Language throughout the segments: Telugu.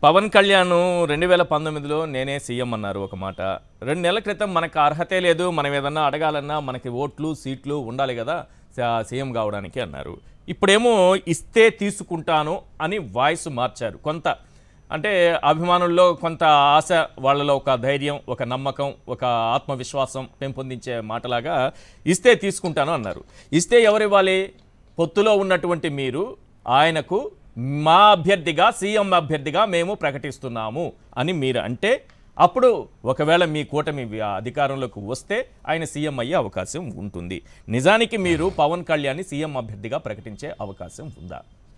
పవన్ కళ్యాణ్ రెండు వేల పంతొమ్మిదిలో నేనే సీఎం అన్నారు ఒక మాట రెండు నెలల క్రితం మనకు అర్హతే లేదు మనం ఏదన్నా అడగాలన్నా మనకి ఓట్లు సీట్లు ఉండాలి కదా స- సీఎం కావడానికి అన్నారు ఇప్పుడేమో ఇస్తే తీసుకుంటాను అని వాయిస్ మార్చారు కొంత అంటే అభిమానుల్లో కొంత ఆశ వాళ్ళలో ఒక ధైర్యం ఒక నమ్మకం ఒక ఆత్మవిశ్వాసం పెంపొందించే మాటలాగా ఇస్తే తీసుకుంటాను అన్నారు ఇస్తే ఎవరివ్వాలి పొత్తులో ఉన్నటువంటి మీరు ఆయనకు మా అభ్యర్థిగా సీఎం అభ్యర్థిగా మేము ప్రకటిస్తున్నాము అని మీరు అంటే అప్పుడు ఒకవేళ మీ కూటమి వి- అధికారంలోకి వస్తే ఆయన సీఎం అయ్యే అవకాశం ఉంటుంది నిజానికి మీరు పవన్ కళ్యాణ్ని సీఎం అభ్యర్థిగా ప్రకటించే అవకాశం ఉందా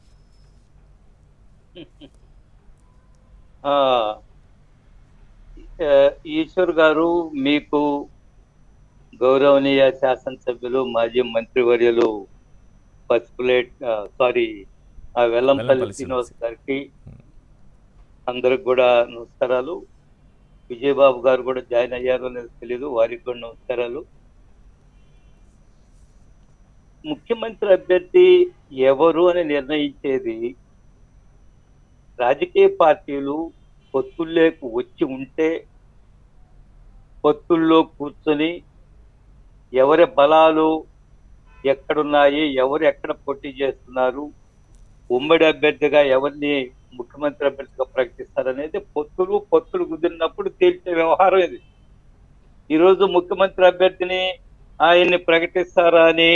ఆ, ఆ, ఈశ్వర్ గారు మీకు గౌరవనీయ శాసనసభ్యులు మాజీ మంత్రివర్యులు పసుపులేట్ సారీ ఆ వెల్లంపల్లి వెల్లంపల్లి శ్రీనివాస్ గారికి అందరికి కూడా నమస్కారాలు విజయబాబు గారు కూడా జాయిన్ అయ్యారో లేదో తెలియదు వారికి కూడా నమస్కారాలు ముఖ్యమంత్రి అభ్యర్థి ఎవరు అని నిర్ణయించేది రాజకీయ పార్టీలు పొత్తుల్లోకి వచ్చి ఉంటే పొత్తుల్లో కూర్చొని ఎవరి బలాలు ఎక్కడున్నాయి ఎవరు ఎక్కడ పోటీ చేస్తున్నారు ఉమ్మడి అభ్యర్థిగా ఎవరిని ముఖ్యమంత్రి అభ్యర్థిగా ప్రకటిస్తారనేది పొత్తులు పొత్తులు కుదిరినప్పుడు తేల్చే వ్యవహారం ఇది ఈరోజు ముఖ్యమంత్రి అభ్యర్థిని ఆయన్ని ప్రకటిస్తారా అని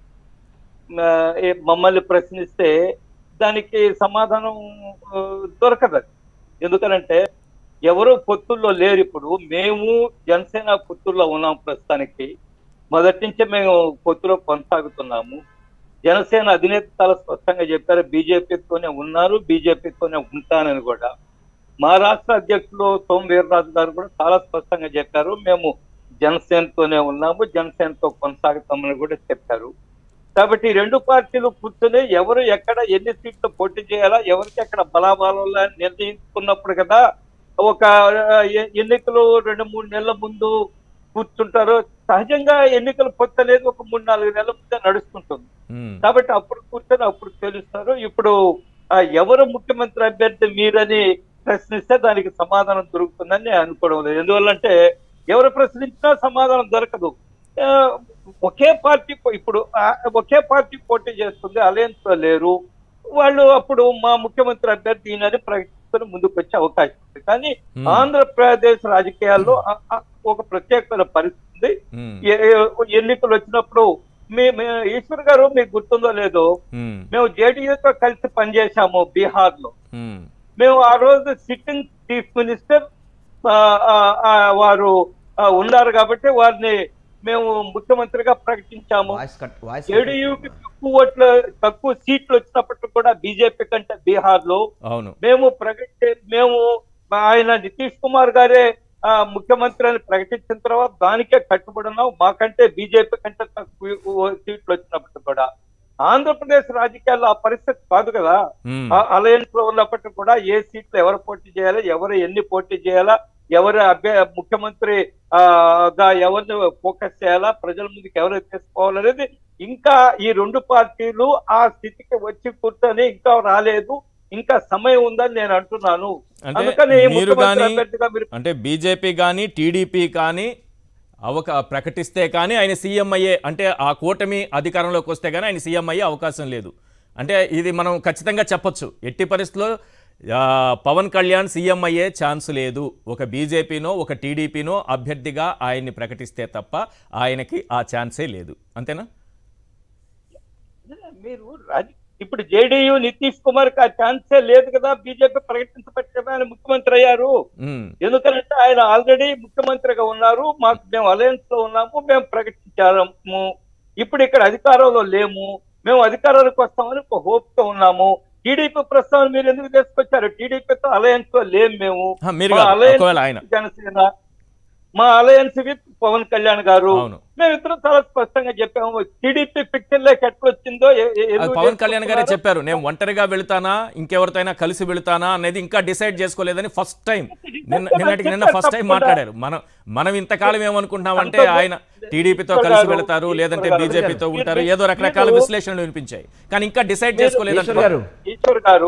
ఆ, ఏ- మమ్మల్ని ప్రశ్నిస్తే దానికి సమాధానం ఆ, దొరకదు అది. ఎందుకనంటే ఎవరు పొత్తుల్లో లేరు ఇప్పుడు మేము జనసేన పొత్తుల్లో ఉన్నాం ప్రస్తుతానికి మొదటి నుంచే మేము పొత్తులో కొనసాగుతున్నాము జనసేన అధినేత చాలా స్పష్టంగా చెప్పారు బీజేపీతోనే ఉన్నారు బీజేపీతోనే ఉంటానని కూడా మా రాష్ట్ర అధ్యక్షులు సోమ వీర్రాజు గారు కూడా చాలా స్పష్టంగా చెప్పారు మేము జనసేనతోనే ఉన్నాము జనసేనతో కొనసాగుతామని కూడా చెప్పారు కాబట్టి ఈ రెండు పార్టీలు కూర్చొని ఎవరు ఎక్కడ ఎన్ని సీట్లు పోటీ చేయాలా ఎవరికి ఎక్కడ బలాబలాలు అని నిర్ణయించుకున్నప్పుడు కదా ఒక ఆ, ఎ- ఎన్నికలు రెండు మూడు నెలల ముందు కూర్చుంటారు సహజంగా ఎన్నికలు పొత్తు అనేది ఒక మూడు నాలుగు నెలల ముందే నడుస్తుంటుంది ఉమ్, కాబట్టి అప్పుడు కూర్చొని అప్పుడు తెలుస్తారు ఇప్పుడు ఆ, ఎవరు ముఖ్యమంత్రి అభ్యర్థి మీరని ప్రశ్నిస్తే దానికి సమాధానం దొరుకుతుందని నేను అనుకోవడం లేదు ఎందువల్లంటే ఎవరు ప్రశ్నించినా సమాధానం దొరకదు ఆ, ఒకే పార్టీ పో- ఇప్పుడు ఆ, ఒకే పార్టీ పోటీ చేస్తుంది అలయన్స్ లో లేరు వాళ్ళు అప్పుడు మా ముఖ్యమంత్రి అభ్యర్థి ఈయనని ప్రకటించుకొని ముందుకు వచ్చే అవకాశం ఉంది కానీ Hmm. ఆంధ్రప్రదేశ్ రాజకీయాల్లో ఆ- ఆ ఒక ప్రత్యేకమైన పరిస్థితి ఉంది ఉమ్, ఏ- ఏ- ఎన్నికలు వచ్చినప్పుడు మీ మీ- ఈశ్వర్ గారు మీకు గుర్తుందో లేదో ఉమ్, మేము జేడీయూతో కలిసి పనిచేశాము బీహార్ లో ఉమ్, మేము ఆ రోజు సిట్టింగ్ చీఫ్ మినిస్టర్ ఆ, ఆ, ఆ, వారు ఆ, ఉన్నారు కాబట్టి వారిని మేము ముఖ్యమంత్రిగా ప్రకటించాము వాయిస్ కట్ వాయిస్ కట్. జేడీయూకి తక్కువ ఓట్లు తక్కువ సీట్లు వచ్చినప్పటికీ కూడా బీజేపీ కంటే బీహార్ లో అవును మేము ప్రకటి మేము ఆయన నితీష్ కుమార్ గారే ఆ, ముఖ్యమంత్రి అని ప్రకటించిన తర్వాత దానికే కట్టుబడి ఉన్నాం మాకంటే బీజేపీ కంటే తక్కువ సీట్లు వచ్చినప్పటికీ కూడా ఆంధ్రప్రదేశ్ రాజకీయాల్లో ఆ పరిస్థితి కాదు కదా ఉమ్, అలయన్స్ లో ఉన్నప్పటికీ కూడా ఏ సీట్లు ఎవరు పోటీ చేయాలి ఎవరు ఎన్ని పోటీ చేయాలా ఎవరు అభ్య ముఖ్యమంత్రి ఆ, గా ఎవరిని ఫోకస్ చేయాలా ప్రజల ముందుకు ఎవరు తీసుకోవాలనేది ఇంకా ఈ రెండు పార్టీలు ఆ స్థితికి వచ్చి కూర్చొని ఇంకా రాలేదు ఇంకా సమయం ఉందని నేను అంటున్నాను అంటే అందుకని మీరు ముఖ్యమంత్రి కానీ అభ్యర్థిగా మీరు అంటే బీజేపీ కానీ టీడీపీ కానీ అవక ప్రకటిస్తే కానీ ఆయన సీఎం అయ్యే అంటే ఆ కూటమి అధికారంలోకి వస్తే కానీ ఆయన సీఎం అయ్యే అవకాశం లేదు అంటే ఇది మనం ఖచ్చితంగా చెప్పొచ్చు ఎట్టి పరిస్థితుల్లో ఆ, పవన్ కళ్యాణ్ సీఎం అయ్యే ఛాన్స్ లేదు ఒక బీజేపీనో ఒక టీడీపీనో అభ్యర్థిగా ఆయన్ని ప్రకటిస్తే తప్ప ఆయనకి ఆ ఛాన్సే లేదు అంతేనా మీరు రాజ- ఇప్పుడు జేడీయూ నితీష్ కుమార్ కి ఆ ఛాన్సే లేదు కదా బీజేపీ ప్రకటించబట్టే ఆయన ముఖ్యమంత్రి అయ్యారు ఉమ్, ఎందుకంటే ఆయన ఆల్రెడీ ముఖ్యమంత్రిగా ఉన్నారు మాకు మేము అలయన్స్ లో ఉన్నాము మేము ప్రకటించాము ఇప్పుడు ఇక్కడ అధికారంలో లేము మేము అధికారానికి వస్తామని ఒక హోప్ తో ఉన్నాము టీడీపీ ప్రస్తావన మీరు ఎందుకు తీసుకొచ్చారు టీడీపీతో అలయన్స్ లో లేము మేము హా, మీరు మా కాదు, alliance ఒకవేళ ఆయన జనసేన మా అలయన్స్ విత్ పవన్ కళ్యాణ్ గారు అవును మేమిద్దరం చాలా స్పష్టంగా చెప్పాము టీడీపీ పిక్చర్ లోకి ఎట్లా వచ్చిందో ఎ- ఎ- అది ఎందుకు పవన్ కళ్యాణ్ గారే చేసుకున్నారో చెప్పారు నేను ఒంటరిగా వెళ్తానా ఇంకెవరితో అయినా కలిసి వెళ్తానా అనేది ఇంకా డిసైడ్ చేసుకోలేదని ఫస్ట్ టైం నిన్న నిన్నటికి నిన్న ఫస్ట్ టైం మాట్లాడారు మనం మనం ఇంతకాలం ఏమనుకుంటున్నామంటే ఆయన టీడీపీతో కలిసి వెళ్తారు లేదంటే బీజేపీతో ఉంటారు ఏదో రకరకాల విశ్లేషణలు వినిపించాయి కానీ ఇంకా డిసైడ్ చేసుకోలేదు ఈశ్వర్ గారు ఈశ్వర్ గారు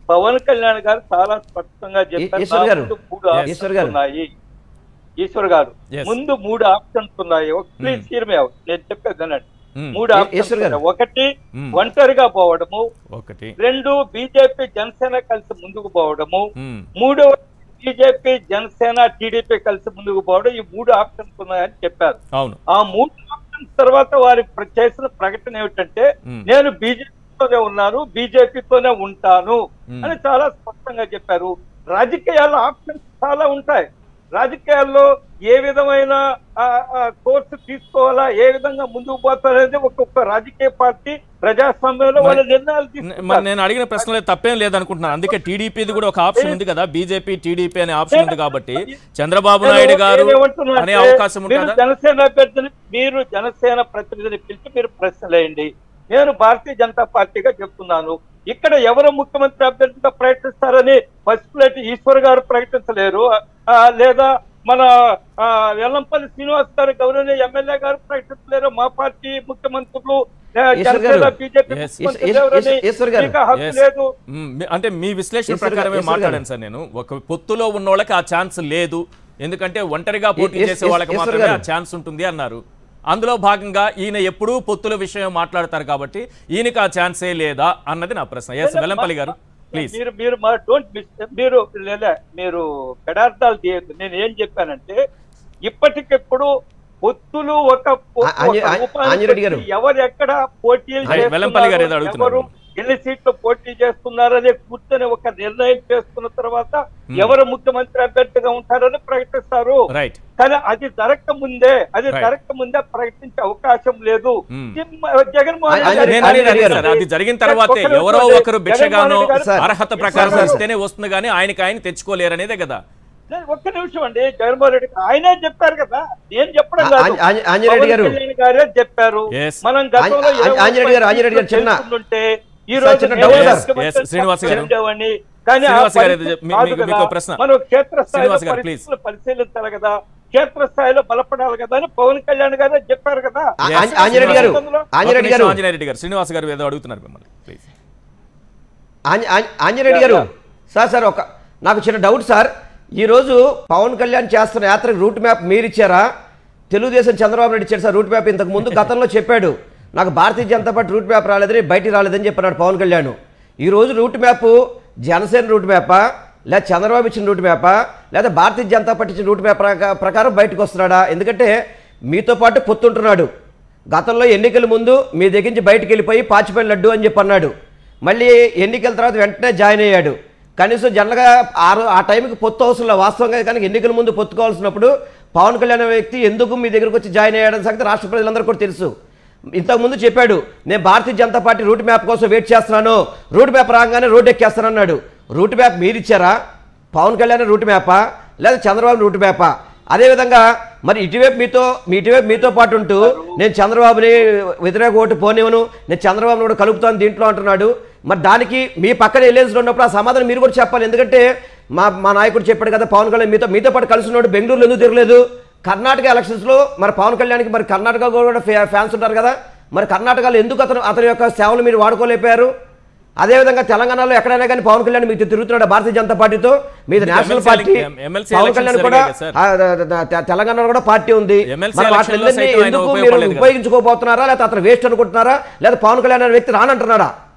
పవన్ కళ్యాణ్ గారు చాలా స్పష్టంగా చెప్పారు ఈశ్వర్ గారు. నా ముందు మూడు Yes. ఆప్షన్స్ ఈశ్వర్ గారు. ఉన్నాయి ఈశ్వర్ గారు Yes. ముందు మూడు ఆప్షన్స్ ఉన్నాయి ఒక ప్లీజ్ హీర్ మీ అవుట్ నేను చెప్పేది వినండి మ్మ్. మూడు ఈ- ఆప్షన్స్ ఈశ్వర్ గారు. ఉన్నాయి. ఒకటి మ్మ్. ఒంటరిగా పోవడము ఒకటి రెండు బీజేపీ జనసేన కలిసి ముందుకు పోవడము మ్మ్. మూడవ బీజేపీ జనసేన టీడీపీ కలిసి ముందుకు పోవడం ఈ మూడు ఆప్షన్స్ ఉన్నాయని చెప్పారు అవును ఆ మూడు ఆప్షన్స్ తర్వాత వారి ప్ర- చేసిన ప్రకటన ఏమిటంటే మ్మ్. నేను బీజేపీతోనే ఉన్నాను బీజేపీతోనే ఉంటాను మ్మ్. అని చాలా స్పష్టంగా చెప్పారు రాజకీయాల్లో ఆప్షన్స్ చాలా ఉంటాయి రాజకీయాల్లో ఏ విధమైన ఆ, ఆ, కోర్సు తీసుకోవాలా ఏ విధంగా ముందుకు పోతారనేది ఒక్కొక్క రాజకీయ పార్టీ ప్రజాస్వామ్యంలో వాళ్ళ నిర్ణయాలు న- మరి తీసుకుంటారు నేను అడిగిన ప్రశ్నలో తప్పేం లేదనుకుంటున్నాను అందుకే టీడీపీది కూడా ఒక ఆప్షన్ ఉంది కదా బీజేపీ టీడీపీ అనే ఆప్షన్ ఉంది కాబట్టి చంద్రబాబు నాయుడు గారు నేనేమంటున్నా అనే అంటే, అవకాశం మీరు ఉంటుందా జనసేన అభ్యర్థిని మీరు జనసేన ప్రతినిధిని పిలిచి మీరు ప్రశ్నలేయండి నేను భారతీయ జనతా పార్టీగా చెప్తున్నాను ఇక్కడ ఎవరు ముఖ్యమంత్రి అభ్యర్థిగా ప్రకటిస్తారని ఫస్ట్ ప్లేట్ ఈశ్వర్ గారు ప్రకటించలేరు ఆ, లేదా మన ఆ, వెల్లంపల్లి శ్రీనివాస్ గారు గౌరవనీయ ఎమ్మెల్యే గారు ప్రకటించలేరు మా పార్టీ ముఖ్యమంత్రులు ఆ, ఈశ్వర్ జనసేన గారు. BJP Yes. ముఖ్యమంత్రులు ఈశ్వర్- ఎవరని ఈశ్వర్ గారు. మీకు హక్కు Yes. లేదు మ్మ్. మీ- అంటే మీ విశ్లేషణ ఈశ్వర్ గారు, ప్రకారమే ఈశ్వర్ గారు. మాట్లాడాను సార్ నేను ఒక పొత్తులో ఉన్న వాళ్ళకి ఆ ఛాన్స్ లేదు ఎందుకంటే ఒంటరిగా పోటీ ఈస్- చేసే ఈస్- వాళ్ళకి ఈశ్వర్ మాత్రమే ఆ గారు. ఛాన్స్ ఉంటుంది అన్నారు అందులో భాగంగా ఈయన ఎప్పుడూ పొత్తుల విషయం మాట్లాడతారు కాబట్టి ఈయనకి ఆ ఛాన్సే లేదా అన్నది నా ప్రశ్న ఎస్ వెల్లంపల్లి గారు ప్లీజ్ మీరు మీరు మా డోంట్ మిస్ మీరు లేదా మీరు పెడార్థాలు తీయద్దు నేను ఏం చెప్పానంటే ఇప్పటికిప్పుడు పొత్తులు ఒక ఒక ఆ- ఆంజ- ఆ- రూపానికి ఆంజనేయుడు గారు. ఎవరు ఎక్కడ పోటీలు అదే, వెల్లంపల్లి గారు ఏదో చేస్తున్నారు, అడుగుతున్నారు. ఎవరు ఎన్ని సీట్లు పోటీ చేస్తున్నారనే కూర్చొని ఒక నిర్ణయం చేసుకున్న తర్వాత Hmm. ఎవరు ముఖ్యమంత్రి అభ్యర్థిగా ఉంటారని ప్రకటిస్తారు రైట్ కానీ అది జరగక ముందే అది Right. జరగక ముందే ప్రకటించే అవకాశం లేదు Hmm. జిమ్- జగన్మోహన్ ఆ- రెడ్డి ఆంజనేయుడు నేను గారు. అనేది గారు. సార్, అది జరిగిన తర్వాతే ఒక్క నిమిషం ఎవరో అండి. ఒకరు భిక్షగానో జగన్మోహన్ రెడ్డి గారు- అర్హత ప్రకారం సార్, సార్. ఇస్తేనే వస్తుంది కానీ ఆయనకి ఆయన తెచ్చుకోలేరు అనేదే కదా లేదు, ఒక్క నిమిషం అండి జగన్మోహన్ రెడ్డి గారు. ఆయనే చెప్పారు కదా నేను చెప్పడం కాదు ఆంజ- ఆంజ- ఆంజనేయుడు గారు. పవన్ కళ్యాణ్ గారే చెప్పారు Yes. మనం గతంలో ఆంజ- ఇరవై ఆంజనేయుడు గారు, ఆంజనేయుడు గారు చిన్న- తెలుసుకుంటుంటే ఈ సార్, రోజు చిన్న నేనే డౌట్ సార్. ముఖ్యమంత్రి Yes, శ్రీనివాస్ గారు. ఉండేవాడిని. కానీ ఆ శ్రీనివాస్ గారు, పరిస్థితి మీ- కాదు మీకు- కదా. మీకు ప్రశ్న. మనం క్షేత్రస్థాయిలో శ్రీనివాస్ గారు, please. పరిస్థితులు పరిశీలించాలి కదా క్షేత్రస్థాయిలో బలపడాలి కదా అని పవన్ కళ్యాణ్ గారే చెప్పారు కదా ఆ- Yes, ఆంజ- ఆంజనేయుడు గారు అందులో- ఆంజనేయుడు గారు ఆంజనేయుడు గారు శ్రీనివాస్ గారు ఏదో అడుగుతున్నారు మిమ్మల్ని ప్లీజ్ ఆంజ- ఆంజ- ఆంజనేయుడు గారు సార్ సార్ ఒక నాకు చిన్న డౌట్ సార్ ఈరోజు పవన్ కళ్యాణ్ చేస్తున్న యాత్రకు రూట్ మ్యాప్ మీరు ఇచ్చారా తెలుగుదేశం చంద్రబాబు నాయుడు ఇచ్చారు సార్ రూట్ మ్యాప్ ఇంతకు ముందు గతంలో చెప్పాడు నాకు Bharatiya Janata party route map రాలేదని బయటికి రాలేదని చెప్పన్నాడు పవన్ కళ్యాణ్ ఈ రోజు రూట్ మ్యాప్ జనసేన రూట్ మ్యాపా లేదా చంద్రబాబు ఇచ్చిన రూట్ మ్యాపా లేదా భారతీయ జనతా పార్టీ ఇచ్చిన రూట్ మ్యాప్ ప్రకా- ప్రకారం బయటకు వస్తున్నాడా ఎందుకంటే మీతో పాటు పొత్తుంటున్నాడు గతంలో ఎన్నికల ముందు మీ దగ్గర నుంచి బయటికి వెళ్ళిపోయి పాచిపల్లి లడ్డు అని చెప్పి అన్నాడు మళ్ళీ ఎన్నికల తర్వాత వెంటనే జాయిన్ అయ్యాడు కనీసం జనరల్గా ఆ రో- ఆ టైంకి పొత్తు అవసరం వాస్తవంగా కనుక ఎన్నికల ముందు పొత్తుకోవాల్సినప్పుడు పవన్ కళ్యాణ్ అనే వ్యక్తి ఎందుకు మీ దగ్గరకు వచ్చి జాయిన్ అయ్యాడని సంగతి రాష్ట్ర ప్రజలందరూ కూడా తెలుసు ఇంతకుముందు చెప్పాడు నేను Bharatiya Janata party route map కోసం వెయిట్ చేస్తున్నాను రూట్ మ్యాప్ రాగానే రోడ్ ఎక్కేస్తానన్నాడు రూట్ మ్యాప్ మీరు ఇచ్చారా పవన్ కళ్యాణ్ రూట్ మ్యాపా లేదా చంద్రబాబు రూట్ మ్యాపా అదేవిధంగా మరి ఇటువైపు మీతో మీ ఇటువైపు మీతో పాటు ఉంటూ నేను చంద్రబాబుని వ్యతిరేక ఓటు పోనివ్వను నేను చంద్రబాబుని కూడా కలుపుతాను దీంట్లో అంటున్నాడు మరి దానికి మీ పక్కన ఎల్లేసులో ఉన్నప్పుడు ఆ సమాధానం మీరు కూడా చెప్పాలి ఎందుకంటే మా మా నాయకుడు చెప్పాడు కదా పవన్ కళ్యాణ్ మీతో మీతో పాటు కలిసి ఉన్నాడు బెంగళూరులో ఎందుకు తిరగలేదు కర్ణాటక ఎలక్షన్స్లో మరి పవన్ కళ్యాణ్కి మరి కర్ణాటక కూడా ఫ్యా- ఫ్యాన్స్ ఉంటారు కదా మరి కర్ణాటకలో ఎందుకు అతను అతని యొక్క సేవలు మీరు వాడుకోలేకపోయారు అదేవిధంగా తెలంగాణలో ఎక్కడైనా కానీ పవన్ కళ్యాణ్ మీకు తిరుగుతున్నాడు భారతీయ జనతా పార్టీతో మీది మీకు national MLC party MLC Pawan Kalyan elections కూడా జరిగాయి కదా ఆ, ఆ, ఆ, తె- తెలంగాణలో కూడా పార్టీ ఉంది MLC మరి ఎలక్షన్లో వాటిని సైతం ఆయన ఎందుకు మీరు ఉపయోగపడలేదు కదా. ఉపయోగించుకోబోతున్నారా లేకపోతే అతను వేస్ట్ అనుకుంటున్నారా లేదా పవన్ కళ్యాణ్ అనే వ్యక్తి రానంటున్నాడా